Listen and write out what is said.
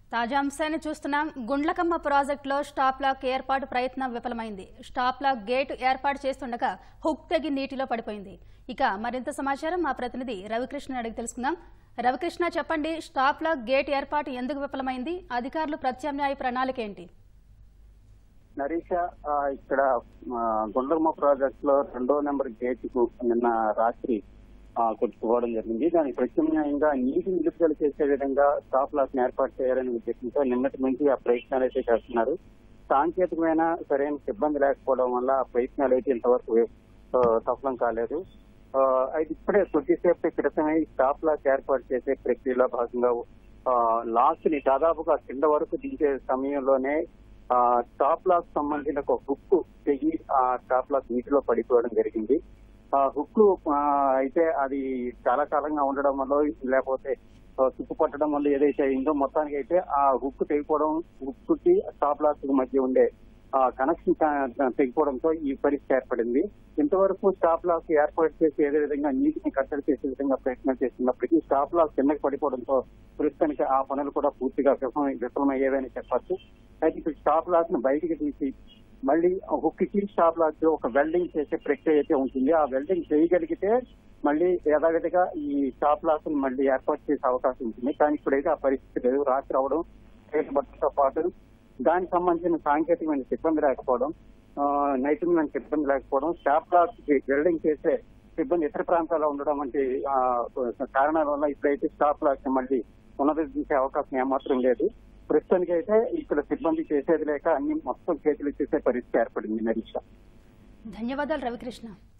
తాజా అంశాన్ని చూస్తున్నాం గుండ్లకమ్మ ప్రాజెక్టులో స్టాప్ లాక్ ఏర్పాటు ప్రయత్నం విఫలమైంది స్టాప్ లాక్ గేటు ఏర్పాటు చేస్తుండగా హుక్ తెగి నీటిలో పడిపోయింది ఇక మరింత సమాచారం మా ప్రతినిధి రవికృష్ణ అడిగి తెలుసుకుందాం రవికృష్ణ చెప్పండి స్టాప్ లాక్ గేట్ ఏర్పాటు ఎందుకు విఫలమైంది అధికారులు ప్రత్యామ్నాయ ప్రణాళిక ఏంటి నరీష ఆ, ఇక్కడ ఆ, గుండ్రమ్మ ప్రాజెక్ట్ లో రెండో నెంబర్ గేట్ కు నిన్న రాత్రి ఆ, కొట్టుకుపోవడం జరిగింది దానికి ప్రత్యామ్నాయంగా నీటి నిలుపుదల చేసే విధంగా స్టాప్ లాక్ ఏర్పాటు చేయాలనే ఉద్దేశంతో నిన్నటి నుంచి ఆ ప్రయత్నాలు అయితే చేస్తున్నారు సాంకేతికమైన సరైన సిబ్బంది లేకపోవడం వల్ల ఆ ప్రయత్నాలు అయితే ఇంతవరకు ఆ, సఫలం కాలేదు ఆ, అయితే ఇప్పుడే కొద్దిసేపు క్రితమే ఈ స్టాప్ లాక్ ఏర్పాటు చేసే ప్రక్రియలో భాగంగా లాస్ట్ ని దాదాపుగా కింద వరకు దించే సమయంలోనే ఆ టాప్ లాక్ సంబంధించిన ఒక హుక్ తెగి ఆ టాప్ లాక్ నీటిలో పడిపోవడం జరిగింది ఆ హుక్ అయితే అది చాలా కాలంగా ఉండడం వల్ల లేకపోతే ఆ, తుప్పు పట్టడం వల్ల ఏదైతే అయిందో మొత్తానికి అయితే ఆ హుక్ తెగిపోవడం హుక్ కి టాప్ లాక్ మధ్య ఉండే ఆ కనెక్షన్ తెగిపోవడంతో ఈ పరిస్థితి ఏర్పడింది ఇంతవరకు స్టాప్ లాక్ ఏర్పాటు చేసి ఏదే విధంగా నీటిని కట్టడి చేసే విధంగా ప్రయత్నం చేస్తున్నప్పటికీ స్టాప్ లాక్ కిందకి పడిపోవడంతో ప్రస్తుతానికి ఆ పనులు కూడా పూర్తిగా విఫలం విఫలమయ్యేవని చెప్పచ్చు అయితే ఇప్పుడు స్టాప్ లాక్ ను బయటికి తీసి మళ్ళీ హుక్ కి స్టాప్ లాక్ కి ఒక వెల్డింగ్ చేసే ప్రక్రియ అయితే ఉంటుంది ఆ వెల్డింగ్ చేయగలిగితే మళ్ళీ యథావిధిగా ఈ స్టాప్ లాక్ ను మళ్ళీ ఏర్పాటు చేసే అవకాశం ఉంటుంది కానీ ఇప్పుడైతే ఆ పరిస్థితి లేదు రాత్రి అవడం బట్టతో పాటు దానికి సంబంధించిన సాంకేతికమైన సిబ్బంది లేకపోవడం ఆ, నైపుణ్యమైన సిబ్బంది లేకపోవడం స్టాప్ లాక్ కి వెల్డింగ్ చేసే సిబ్బంది ఇతర ప్రాంతాల్లో ఉండడం వంటి ఆ, కారణాల వల్ల ఇప్పుడైతే స్టాప్ లాక్ ని మళ్ళీ పునరుద్ధరించే అవకాశం ఏమాత్రం లేదు ప్రస్తుతానికి అయితే ఇక్కడ సిబ్బంది చేసేది లేక అన్ని మొత్తం చేతులు చేసే పరిస్థితి ఏర్పడింది నరీష ధన్యవాదాలు రవికృష్ణ